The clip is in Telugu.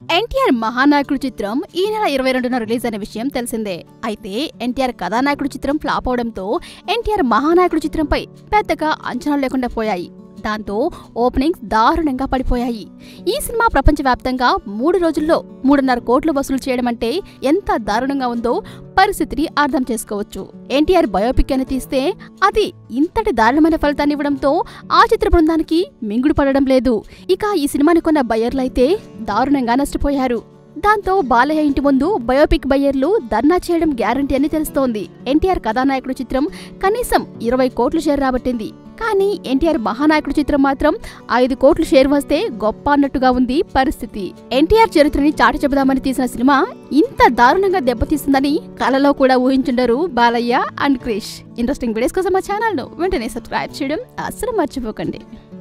ఎన్టీఆర్ మహానాయకుడు చిత్రం ఈ నెల ఇరవై రెండున రిలీజ్ అయిన విషయం తెలిసిందే అయితే ఎన్టీఆర్ కథానాయకుడు చిత్రం ఫ్లాప్ అవడంతో ఎన్టీఆర్ మహానాయకుడు చిత్రంపై పెద్దగా అంచనాలు లేకుండా పోయాయి దాంతో ఓపెనింగ్స్ దారుణంగా పడిపోయాయి ఈ సినిమా ప్రపంచవ్యాప్తంగా మూడు రోజుల్లో మూడున్నర కోట్లు వసూలు చేయడం అంటే ఎంత దారుణంగా ఉందో పరిస్థితిని అర్థం చేసుకోవచ్చు ఎన్టీఆర్ బయోపిక్ అని తీస్తే అది ఇంతటి దారుణమైన ఫలితాన్ని ఇవ్వడంతో ఆ చిత్ర బృందానికి మింగుడు పడడం లేదు ఇక ఈ సినిమాని కొన్న బయ్యర్లైతే దారుణంగా నష్టపోయారు దాంతో బాలయ్య ఇంటి ముందు బయోపిక్ బయ్యర్లు ధర్నా చేయడం గ్యారంటీ అని తెలుస్తోంది ఎన్టీఆర్ కథానాయకుడు చిత్రం కనీసం ఇరవై కోట్లు షేర్ రాబట్టింది కానీ ఎన్టీఆర్ మహానాయకుడు చిత్రం మాత్రం ఐదు కోట్లు షేర్ వస్తే గొప్ప అన్నట్టుగా ఉంది పరిస్థితి ఎన్టీఆర్ చరిత్రని చాటి చెబుదామని తీసిన సినిమా ఇంత దారుణంగా దెబ్బతీస్తుందని కలలో కూడా ఊహించుండరు Balayya and Krish interesting videos కోసం మా ఛానల్ను వెంటనే సబ్స్క్రైబ్ చేయడం అస్సలు మర్చిపోకండి